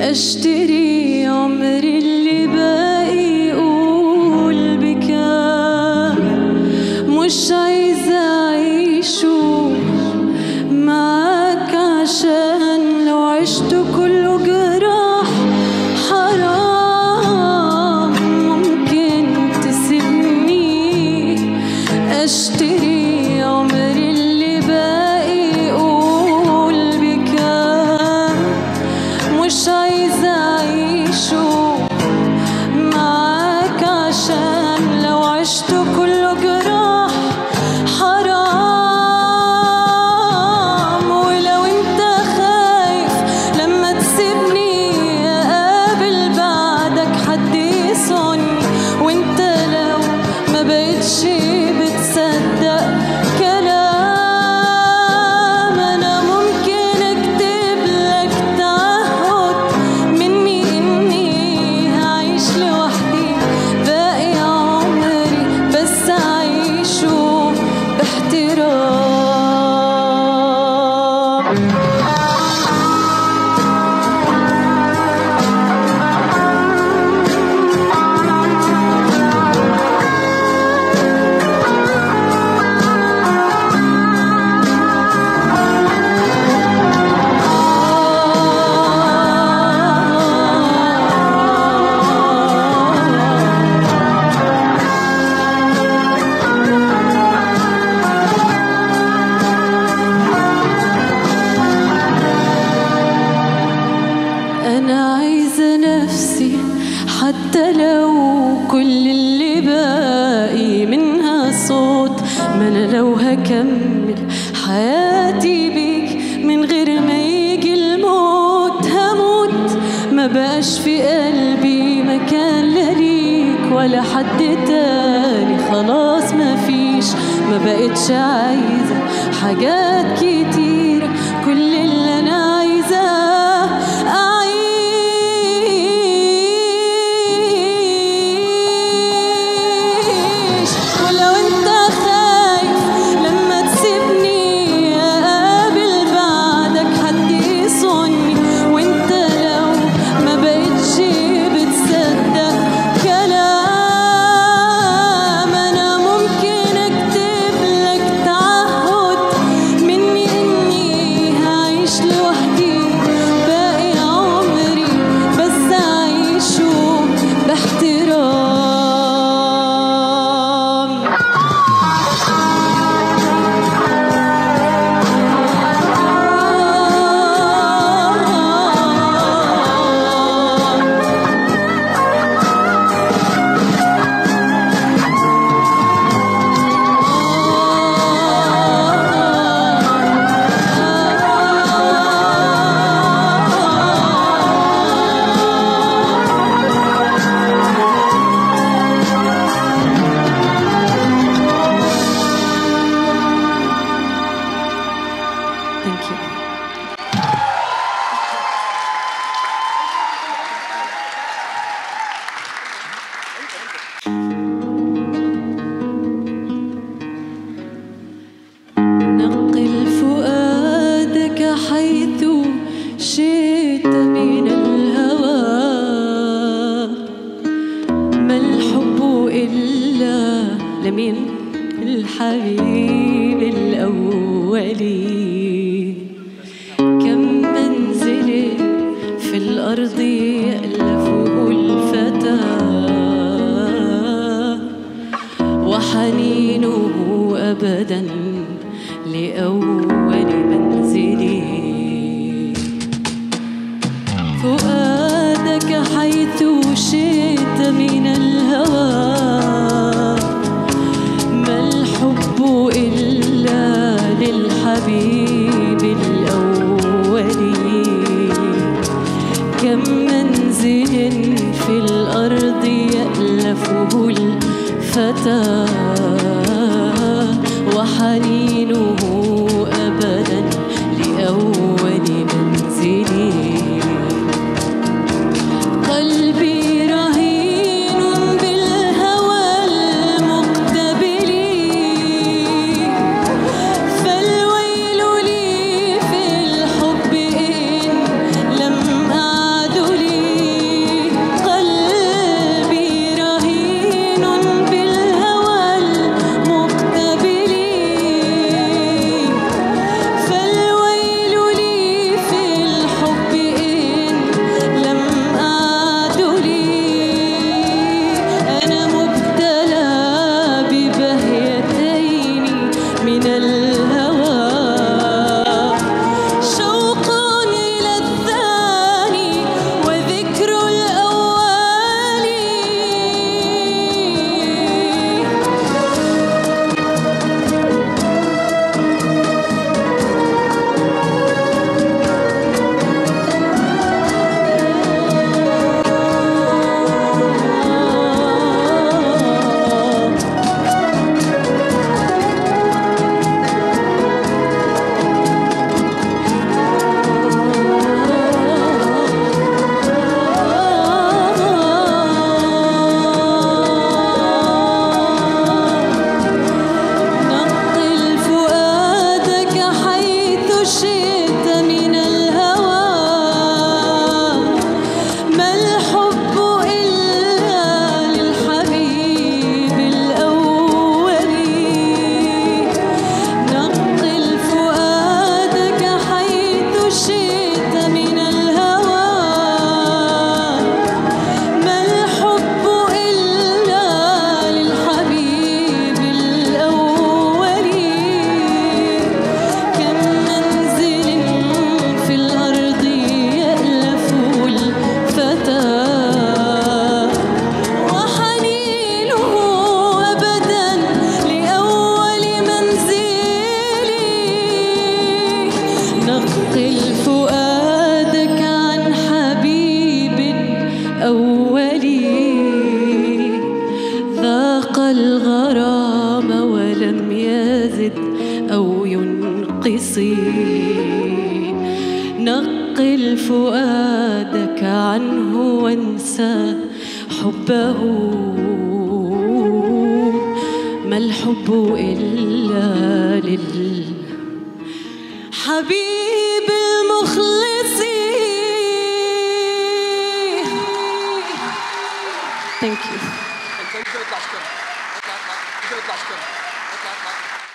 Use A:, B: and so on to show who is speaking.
A: اشتري عمري اللي باقي يقول بكام مش عايزة أعيشه معاك عشان لو عشت كله جراح حرام ممكن تسيبني اشتري عمري اللي باقي يقول بكام مش عايزة أعيشه معاك عشان لو عشت كله جراح حرام ولو انت خايف لما تسيبني اقابل بعدك حد يصوني وانت لو ما بقتش بتصدق كلام انا ممكن اكتب لك تعهد مني اني هعيش لوحدي باقي عمري بس اعيشه باحترام أنا عايزة نفسي حتى لو كل اللي باقي منها صوت ما أنا لو هكمل حياتي بيك من غير ما يجي الموت هموت ما بقاش في قلبي مكان لا ليك ولا حد تاني خلاص ما فيش ما بقتش عايزة حاجات كتير كل اللي أنا عايزاه أعيش ولو أنت خايف لما تسيبني أقابل بعدك حد يصوني وأنت لو ما بقتش بتصدق كلام أنا ممكن أكتب لك تعهد مني إني هعيش لوحدي باقي عمري بس أعيشه باحترام Thank you. نقل فؤادك حيث شئت من الهوى ما الحب إلا لمين الحبيب الأولي كم منزل في الأرض يألفه الفتى وحنينه أبدا لأول منزلي فؤادك حيث شئت من الهوى ما الحب إلا للحبيب الأولي كم منزل في الأرض يألفه الفتى وحنينه أبدا لأول منزلي قلبي رهين بالهوى المقتبل فالويل لي في الحب إن لم أعد لي نقل فؤادك عن حبيب أولي ذاق الغرام ولم يزد أو ينقص نقل فؤادك عنه وانسى حبه ما الحب إلا لل حبيب المخلص Thank you.
B: انت يطلع شكرا اطلع اطلع يطلع شكرا اطلع اطلع